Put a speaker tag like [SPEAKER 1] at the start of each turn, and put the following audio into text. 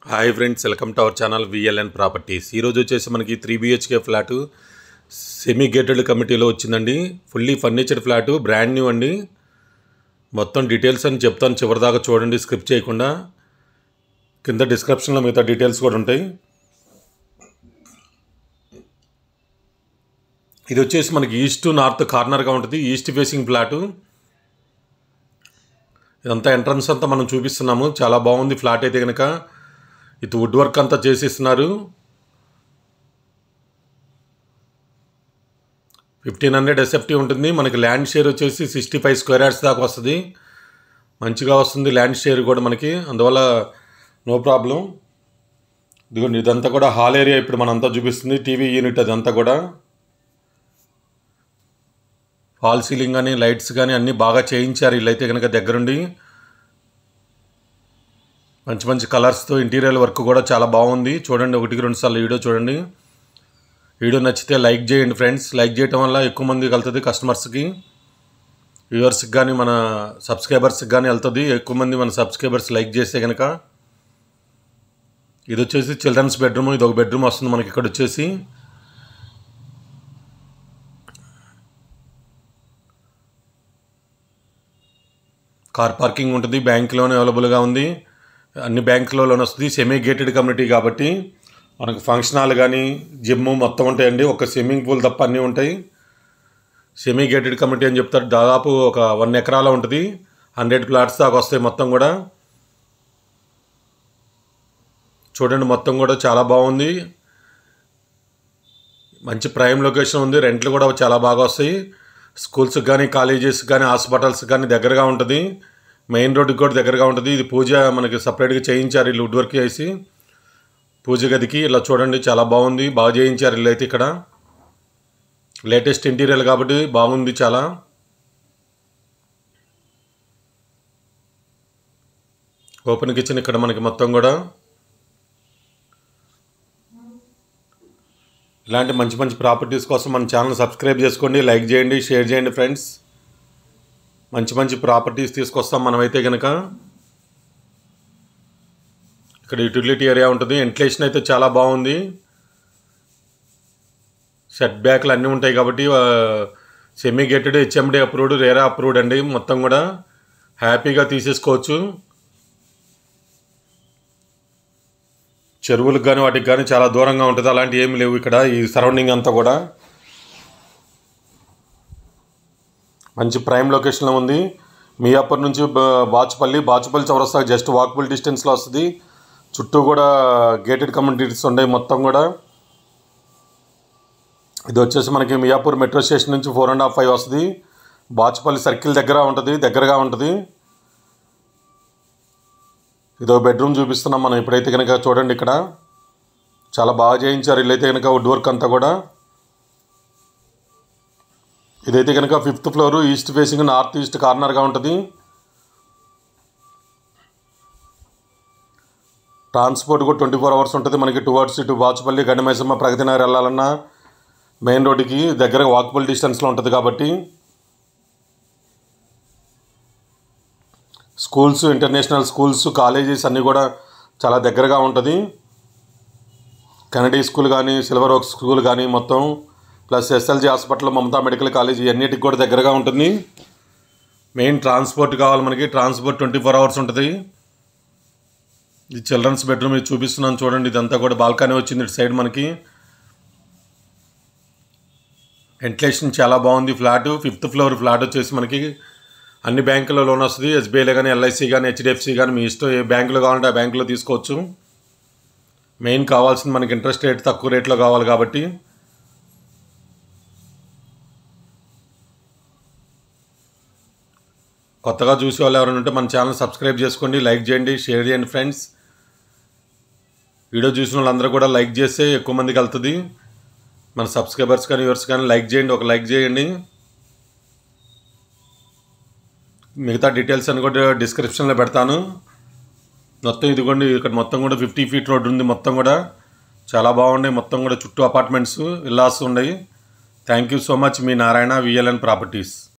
[SPEAKER 1] hi friends welcome to our channel VLN properties ఈరోజు వచ్చేసి మనకి three BHK flat semi gated కమిటీలో వచ్చిందండి fully furniture flat brand new అండి మొత్తం డీటెయిల్స్ అని చెప్తాను చివరిదాకా చూడండి స్క్రిప్ట్ చేయకుండా కింద డిస్క్రిప్షన్లో మిగతా డీటెయిల్స్ కూడా ఉంటాయి ఇది వచ్చేసి మనకి ఈస్ట్ నార్త్ కార్నర్గా ఉంటుంది ఈస్ట్ ఫేసింగ్ ఫ్లాటు ఇదంతా ఎంట్రన్స్ అంతా మనం చూపిస్తున్నాము చాలా బాగుంది ఫ్లాట్ అయితే కనుక ఇది వుడ్ వర్క్ అంతా చేసిస్తున్నారు ఫిఫ్టీన్ హండ్రెడ్ ఎస్ఎఫ్టీ ఉంటుంది మనకి ల్యాండ్ షేర్ వచ్చేసి సిక్స్టీ ఫైవ్ స్క్వేర్ యార్డ్స్ దాకా వస్తుంది మంచిగా వస్తుంది ల్యాండ్ షేర్ కూడా మనకి అందువల్ల నో ప్రాబ్లం ఇదిగోండి ఇదంతా కూడా హాల్ ఏరియా ఇప్పుడు మనంతా చూపిస్తుంది టీవీ యూనిట్ అదంతా కూడా ఫాల్ సీలింగ్ కానీ లైట్స్ కానీ అన్నీ బాగా చేయించారు వీళ్ళైతే కనుక దగ్గరుండి మంచి మంచి కలర్స్తో ఇంటీరియర్ వర్క్ కూడా చాలా బాగుంది చూడండి ఒకటికి రెండు సార్లు వీడియో చూడండి వీడియో నచ్చితే లైక్ చేయండి ఫ్రెండ్స్ లైక్ చేయడం వల్ల ఎక్కువ మందికి వెళ్తుంది కస్టమర్స్కి వ్యూవర్స్కి కానీ మన సబ్స్క్రైబర్స్కి కానీ వెళ్తుంది ఎక్కువ మంది మన సబ్స్క్రైబర్స్ లైక్ చేస్తే కనుక ఇది వచ్చేసి చిల్డ్రన్స్ బెడ్రూమ్ ఇది ఒక బెడ్రూమ్ వస్తుంది మనకి ఇక్కడ వచ్చేసి కార్ పార్కింగ్ ఉంటుంది బ్యాంక్లోనే అవైలబుల్గా ఉంది అన్ని బ్యాంకులలోనే వస్తుంది సెమీ గేటెడ్ కమ్యూనిటీ కాబట్టి మనకు ఫంక్షన్ హాల్ కానీ జిమ్ మొత్తం ఉంటాయండి ఒక స్విమ్మింగ్ పూల్ తప్ప అన్నీ ఉంటాయి సెమీ గేటెడ్ కమ్యూనిటీ అని చెప్తారు దాదాపు ఒక వన్ ఎకరాలో ఉంటుంది హండ్రెడ్ ప్లాట్స్ దాకా వస్తాయి మొత్తం కూడా చూడండి మొత్తం కూడా చాలా బాగుంది మంచి ప్రైమ్ లొకేషన్ ఉంది రెంట్లు కూడా చాలా బాగా వస్తాయి స్కూల్స్కి కానీ కాలేజెస్కి కానీ హాస్పిటల్స్కి కానీ దగ్గరగా ఉంటుంది మెయిన్ రోడ్డుకి కూడా దగ్గరగా ఉంటుంది ఇది పూజ మనకి సపరేట్గా చేయించారు ఇల్లు వుడ్ వర్క్ చేసి పూజ గదికి ఇలా చూడండి చాలా బాగుంది బాగా చేయించారు ఇల్లు అయితే ఇక్కడ లేటెస్ట్ ఇంటీరియర్ కాబట్టి బాగుంది చాలా ఓపెన్ కిచెన్ ఇక్కడ మనకి మొత్తం కూడా ఇలాంటి మంచి మంచి ప్రాపర్టీస్ కోసం మన ఛానల్ సబ్స్క్రైబ్ చేసుకోండి లైక్ చేయండి షేర్ చేయండి ఫ్రెండ్స్ మంచి మంచి ప్రాపర్టీస్ తీసుకొస్తాం మనమైతే కనుక ఇక్కడ యూటిలిటీ ఏరియా ఉంటుంది వెంటిలేషన్ అయితే చాలా బాగుంది సెట్ బ్యాక్లు అన్నీ ఉంటాయి కాబట్టి semi gated HMDA approved RERA approved అండి మొత్తం కూడా హ్యాపీగా తీసేసుకోవచ్చు చెరువులకు కానీ వాటికి కానీ చాలా దూరంగా ఉంటుంది అలాంటి ఏమి లేవు ఇక్కడ ఈ సరౌండింగ్ అంతా కూడా మంచి ప్రైమ్ లొకేషన్లో ఉంది మియాపూర్ నుంచి బ- బాచుపల్లి బాచుపల్లి చౌరస్తా జస్ట్ వాకబుల్ డిస్టెన్స్లో వస్తుంది చుట్టూ కూడా గేటెడ్ కమ్యూనిటీస్ ఉన్నాయి మొత్తం కూడా ఇది వచ్చేసి మనకి మియాపూర్ మెట్రో స్టేషన్ నుంచి ఫోర్ అండ్ హాఫ్ ఫైవ్ వస్తుంది బాచుపల్లి సర్కిల్ దగ్గర ఉంటుంది దగ్గరగా ఉంటుంది ఇదో బెడ్రూమ్ చూపిస్తున్నాం మనం ఇప్పుడైతే కనుక చూడండి ఇక్కడ చాలా బాగా చేయించారు ఇల్లైతే కనుక వుడ్ వర్క్ అంతా కూడా ఇదైతే కనుక fifth floor east facing north east కార్నర్గా ఉంటుంది ట్రాన్స్పోర్ట్ కూడా ట్వంటీ ఫోర్ అవర్స్ ఉంటుంది మనకి టువర్డ్స్ ఇటు బాచుపల్లి గండిమైసమ్మ ప్రగతి నగర్ వెళ్ళాలన్నా మెయిన్ రోడ్డుకి దగ్గర వాకబుల్ డిస్టెన్స్లో ఉంటుంది కాబట్టి స్కూల్స్ ఇంటర్నేషనల్ స్కూల్స్ కాలేజెస్ అన్నీ కూడా చాలా దగ్గరగా ఉంటుంది కెనడీ స్కూల్ కానీ సిల్వర్ ఓక్ స్కూల్ కానీ మొత్తం plus SLG hospital Mamata medical college ఇవన్నిటికి కూడా దగ్గరగా ఉంటుంది మెయిన్ ట్రాన్స్పోర్ట్ కావాలి మనకి ట్రాన్స్పోర్ట్ ట్వంటీ ఫోర్ అవర్స్ ఉంటుంది ఇది చిల్డ్రన్స్ బెడ్రూమ్ ఇది చూపిస్తున్నాను చూడండి ఇదంతా కూడా బాల్కనీ వచ్చింది ఇటు సైడ్ మనకి వెంటిలేషన్ చాలా బాగుంది ఫ్లాట్ ఫిఫ్త్ ఫ్లోర్ ఫ్లాట్ వచ్చేసి మనకి అన్ని బ్యాంకుల్లో లోన్ వస్తుంది ఎస్బీఐలో కానీ ఎల్ఐసి కానీ హెచ్డిఎఫ్సి కానీ మీ ఇష్టం ఏ బ్యాంకులో కావాలంటే ఆ బ్యాంకులో తీసుకోవచ్చు మెయిన్ కావాల్సింది మనకి ఇంట్రెస్ట్ రేట్ తక్కువ రేట్లో కావాలి కాబట్టి కొత్తగా చూసే వాళ్ళు ఎవరైనా ఉంటే మన ఛానల్ సబ్స్క్రైబ్ చేసుకోండి లైక్ చేయండి షేర్ చేయండి ఫ్రెండ్స్ వీడియో చూసిన వాళ్ళందరూ కూడా లైక్ చేస్తే ఎక్కువ మందికి వెళ్తుంది మన సబ్స్క్రైబర్స్ కానీ వ్యూవర్స్ కానీ లైక్ చేయండి ఒక లైక్ చేయండి మిగతా డీటెయిల్స్ అని కూడా డిస్క్రిప్షన్లో పెడతాను మొత్తం ఇదిగోండి ఇక్కడ మొత్తం కూడా ఫిఫ్టీ ఫీట్ రోడ్ ఉంది మొత్తం కూడా చాలా బాగున్నాయి మొత్తం కూడా చుట్టూ అపార్ట్మెంట్స్ విల్లాస్ ఉన్నాయి థ్యాంక్ యూ సో మచ్ మీ నారాయణ విఎల్ఎన్ ప్రాపర్టీస్